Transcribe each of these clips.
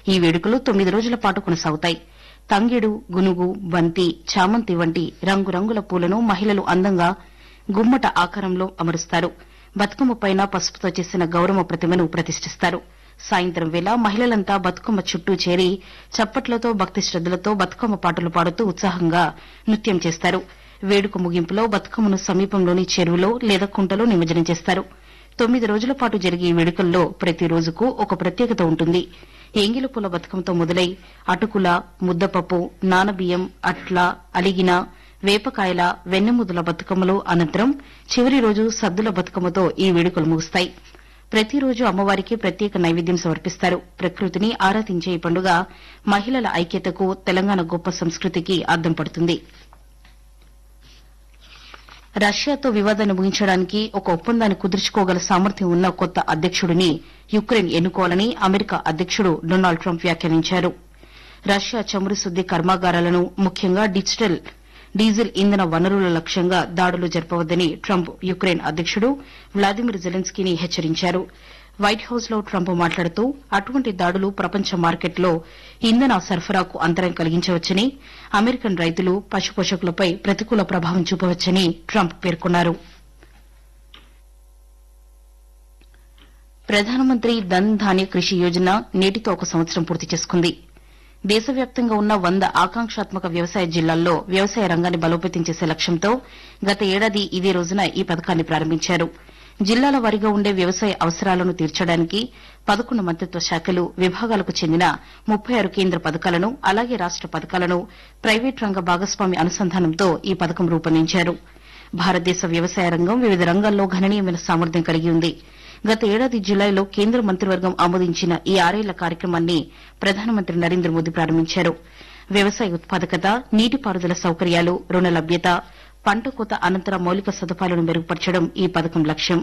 ఈ వేడుకలు తొమ్మిది రోజుల పాటు కొనసాగుతాయి తంగెడు గునుగు బంతి చామంతి వంటి రంగురంగుల పూలను మహిళలు అందంగా గుమ్మట ఆకారంలో అమరుస్తారు బతుకమ్మ పైన పసుపుతో చేసిన గౌరమ్మ ప్రతిమను ప్రతిష్ఠిస్తారు సాయంత్రం వేళ మహిళలంతా బతుకమ్మ చుట్టూ చేరి చప్పట్లతో భక్తి శ్రద్దలతో బతుకమ్మ పాటలు పాడుతూ ఉత్సాహంగా నృత్యం చేస్తారు వేడుక ముగింపులో బతుకమ్మను సమీపంలోని చెరువులో లేదా కుంటలో నిమజ్జనం చేస్తారు తొమ్మిది రోజుల పాటు జరిగే ఈ వేడుకల్లో ప్రతి రోజుకు ఒక ప్రత్యేకత ఉంటుంది ఎంగిలి పూల బతుకమ్మతో మొదలై అటుకుల ముద్దపప్పు నానబియ్యం అట్ల అలిగిన వేపకాయల వెన్నెముదల బతుకమ్మలు అనంతరం చివరి రోజు సద్దుల బతుకమ్మతో ఈ వేడుకలు ముగుస్తాయి ప్రతిరోజు అమ్మవారికి ప్రత్యేక నైవేద్యం సమర్పిస్తారు ప్రకృతిని ఆరాధించే ఈ పండుగ మహిళల ఐక్యతకు తెలంగాణ గొప్ప సంస్కృతికి అద్దం పడుతుంది రష్యాతో వివాదాన్ని ముగించడానికి ఒక ఒప్పందాన్ని కుదుర్చుకోగల సామర్థ్యం ఉన్న కొత్త అధ్యక్షుడిని యుక్రెయిన్ ఎన్నుకోవాలని అమెరికా అధ్యక్షుడు డొనాల్డ్ ట్రంప్ వ్యాఖ్యానించారు రష్యా చమురు శుద్ది కర్మాగారాలను ముఖ్యంగా డిజిటల్ డీజిల్ ఇంధన వనరుల లక్ష్యంగా దాడులు జరపవద్దని ట్రంప్ యుక్రెయిన్ అధ్యక్షుడు వ్లాదిమిర్ జెలెన్స్కీని హెచ్చరించారు వైట్ హౌస్ లో ట్రంప్ మాట్లాడుతూ అటువంటి దాడులు ప్రపంచ మార్కెట్లో ఇంధన సరఫరాకు అంతరం కలిగించవచ్చని అమెరికన్ రైతులు పశుపోషకులపై ప్రతికూల ప్రభావం చూపవచ్చని ట్రంప్ పేర్కొన్నారు ప్రధానమంత్రి ధన్ ధాన్య కృషి యోజన నేటితో ఒక సంవత్సరం పూర్తి చేసుకుంది దేశవ్యాప్తంగా ఉన్న వంద ఆకాంక్షాత్మక వ్యవసాయ జిల్లాల్లో వ్యవసాయ రంగాన్ని బలోపేతం చేసే లక్ష్యంతో గత ఏడాది ఇదే రోజున ఈ పథకాన్ని ప్రారంభించారు జిల్లాల వారీగా ఉండే వ్యవసాయ అవసరాలను తీర్చడానికి పదకొండు మంత్రిత్వ శాఖలు విభాగాలకు చెందిన ముప్పై ఆరు కేంద్ర పథకాలను అలాగే రాష్ట పథకాలను ప్రైవేట్ రంగ భాగస్వామి అనుసంధానంతో ఈ పథకం రూపొందించారు భారతదేశ వ్యవసాయ రంగం వివిధ రంగాల్లో గణనీయమైన సామర్థ్యం కలిగి ఉంది గత ఏడాది జులైలో కేంద్ర మంత్రివర్గం ఆమోదించిన ఈ ఆరేళ్ల కార్యక్రమాన్ని ప్రధానమంత్రి నరేంద్ర మోదీ ప్రారంభించారు వ్యవసాయ ఉత్పాదకత నీటిపారుదల సౌకర్యాలు రుణ లభ్యత పంట కోత అనంతర మౌలిక సదుపాయాలను మెరుగుపరచడం ఈ పథకం లక్ష్యం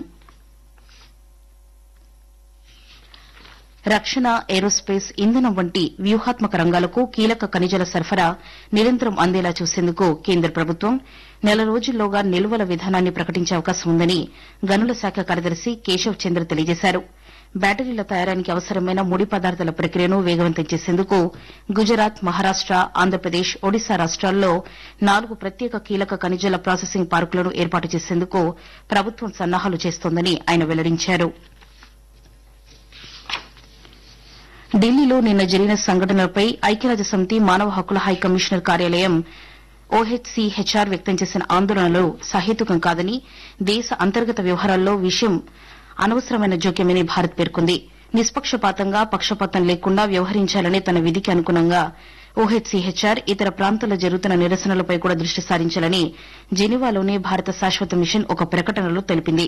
రక్షణ ఏరోస్పేస్ ఇంధనం వంటి వ్యూహాత్మక రంగాలకు కీలక ఖనిజాల సరఫరా నిరంతరం అందేలా చూసేందుకు కేంద్ర ప్రభుత్వం నెల రోజుల్లోగా నిల్వల విధానాన్ని ప్రకటించే అవకాశం ఉందని గనుల శాఖ కార్యదర్శి కేశవ్ చంద్ర తెలియజేశారు బ్యాటరీల తయారానికి అవసరమైన ముడి పదార్థాల ప్రక్రియను వేగవంతం చేసేందుకు గుజరాత్ మహారాష్ట ఆంధ్రప్రదేశ్ ఒడిశా రాష్ట్రాల్లో నాలుగు ప్రత్యేక కీలక ఖనిజాల ప్రాసెసింగ్ పార్కులను ఏర్పాటు చేసేందుకు ప్రభుత్వం సన్నాహాలు చేస్తోందని ఆయన వెల్లడించారు ఢిల్లీలో నిన్న జరిగిన సంఘటనలపై ఐక్యరాజ్యసమితి మానవ హక్కుల హై కమిషనర్ కార్యాలయం ఓహెచ్సీహెచ్ఆర్ వ్యక్తం చేసిన ఆందోళనలు సహేతుకం కాదని దేశ అంతర్గత వ్యవహారాల్లో విషయం అనవసరమైన జోక్యమని భారత్ పేర్కొంది నిష్పక్షపాతంగా పక్షపాతం లేకుండా వ్యవహరించాలనే తన విధికి అనుగుణంగా ఓహెచ్సీహెచ్ఆర్ ఇతర ప్రాంతాల్లో జరుగుతున్న నిరసనలపై కూడా దృష్టి సారించాలని జెనీవాలోని భారత శాశ్వత మిషన్ ఒక ప్రకటనలో తెలిపింది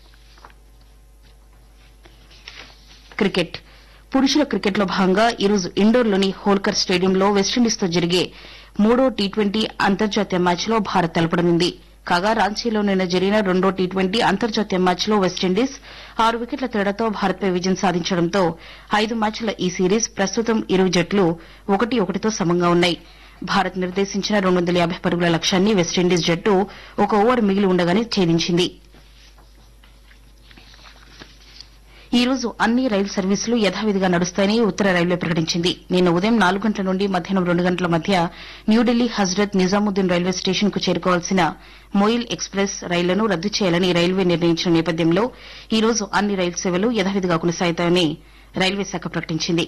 క్రికెట్ పురుషుల క్రికెట్లో భాగంగా ఈరోజు ఇండోర్లోని హోల్కర్ స్టేడియంలో వెస్టిండీస్తో జరిగే మూడో టీ ట్వంటీ అంతర్జాతీయ మ్యాచ్లో భారత్ తలపడనుంది కాగా రాంచీలో నిన్న జరిగిన రెండో టీ ట్వంటీ అంతర్జాతీయ మ్యాచ్లో వెస్టిండీస్ ఆరు వికెట్ల తేడాతో భారత్పై విజయం సాధించడంతో ఐదు మ్యాచ్ల ఈ సిరీస్ ప్రస్తుతం ఇరు జట్లు ఒకటి ఒకటితో సమంగా ఉన్నాయి భారత్ నిర్దేశించిన రెండు వందల యాభై పరుగుల లక్ష్యాన్ని వెస్టిండీస్ జట్టు ఒక ఓవర్ మిగిలి ఉండగానే ఛేదించింది ఈ రోజు అన్ని రైలు సర్వీసులు యథావిధిగా నడుస్తాయని ఉత్తర రైల్వే ప్రకటించింది నిన్న ఉదయం నాలుగు గంటల నుండి మధ్యాహ్నం రెండు గంటల మధ్య న్యూఢిల్లీ హజ్రత్ నిజాముద్దీన్ రైల్వే స్టేషన్ కు చేరుకోవాల్సిన మొయిల్ ఎక్స్ప్రెస్ రైళ్లను రద్దు చేయాలని రైల్వే నిర్ణయించిన నేపథ్యంలో ఈ రోజు అన్ని రైలు సేవలు యథావిధిగా కొనసాగుతాయని రైల్వే శాఖ ప్రకటించింది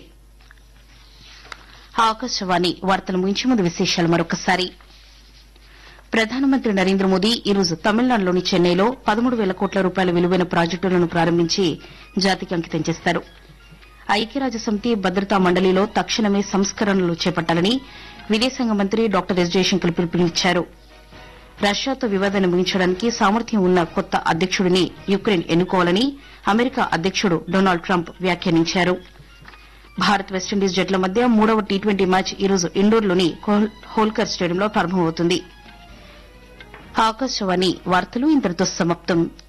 ఆకాశవాణి వార్తలు ముగించే ముందు విశేషాలు మరొకసారి ప్రధానమంత్రి నరేంద్ర మోదీ ఈరోజు తమిళనాడులోని చెన్నైలో పదమూడు వేల కోట్ల రూపాయల విలువైన ప్రాజెక్టులను ప్రారంభించి జాతికి అంకితం చేస్తారు ఐక్యరాజ్యసమితి భద్రతా మండలిలో తక్షణమే సంస్కరణలు చేపట్టాలని విదేశాంగ మంత్రి డాక్టర్ ఎస్ జయశంకర్ పిలుపునిచ్చారు రష్యాతో వివాదాన్ని ముగించడానికి సామర్థ్యం ఉన్న కొత్త అధ్యక్షుడిని యుక్రెయిన్ ఎన్నుకోవాలని అమెరికా అధ్యక్షుడు డొనాల్డ్ ట్రంప్ వ్యాఖ్యానించారు భారత్ వెస్టిండీస్ జట్ల మధ్య మూడవ టీ ట్వంటీ మ్యాచ్ ఈరోజు ఇండోర్లోని హోల్కర్ స్టేడియంలో ప్రారంభమవుతుంది ఆకాశవాణి వార్తలు ఇంతటితో సమాప్తం